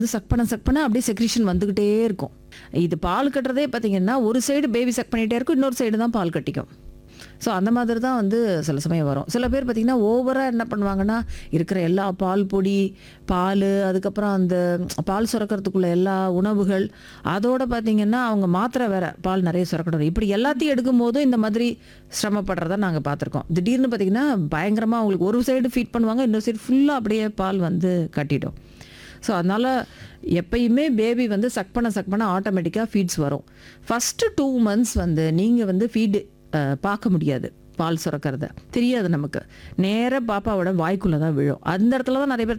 இது சக் பண்ண சக் பண்ண அப்படியே செக்ரீஷன் வந்துக்கிட்டே இருக்கும் இது பால் கட்டுறதே பார்த்தீங்கன்னா ஒரு சைடு பேபி சக் பண்ணிகிட்டே இருக்கும் இன்னொரு சைடு தான் பால் கட்டிக்கும் ஸோ அந்த மாதிரி தான் வந்து சில சமயம் வரும் சில பேர் பார்த்திங்கன்னா ஓவராக என்ன பண்ணுவாங்கன்னா இருக்கிற எல்லா பால் பொடி பால் அதுக்கப்புறம் அந்த பால் சுரக்கிறதுக்குள்ள எல்லா உணவுகள் அதோட பார்த்திங்கன்னா அவங்க மாத்திரை வேற பால் நிறைய சுரக்கணும் இப்படி எல்லாத்தையும் எடுக்கும்போதும் இந்த மாதிரி சிரமப்படுறத நாங்கள் பார்த்துருக்கோம் திடீர்னு பார்த்திங்கன்னா பயங்கரமாக அவங்களுக்கு ஒரு சைடு ஃபீட் பண்ணுவாங்க இன்னொரு சைடு ஃபுல்லாக அப்படியே பால் வந்து கட்டிடும் ஸோ அதனால் எப்பயுமே பேபி வந்து சக் பண்ண சக் பண்ண ஆட்டோமேட்டிக்காக ஃபீட்ஸ் வரும் ஃபஸ்ட்டு டூ மந்த்ஸ் வந்து நீங்கள் வந்து ஃபீடு பார்க்க முடியாது பால் சுரக்கிறத தெரியாது நமக்கு நேராக பாப்பாவோட வாய்க்குள்ளே தான் விழும் அந்த இடத்துல தான் நிறைய பேர்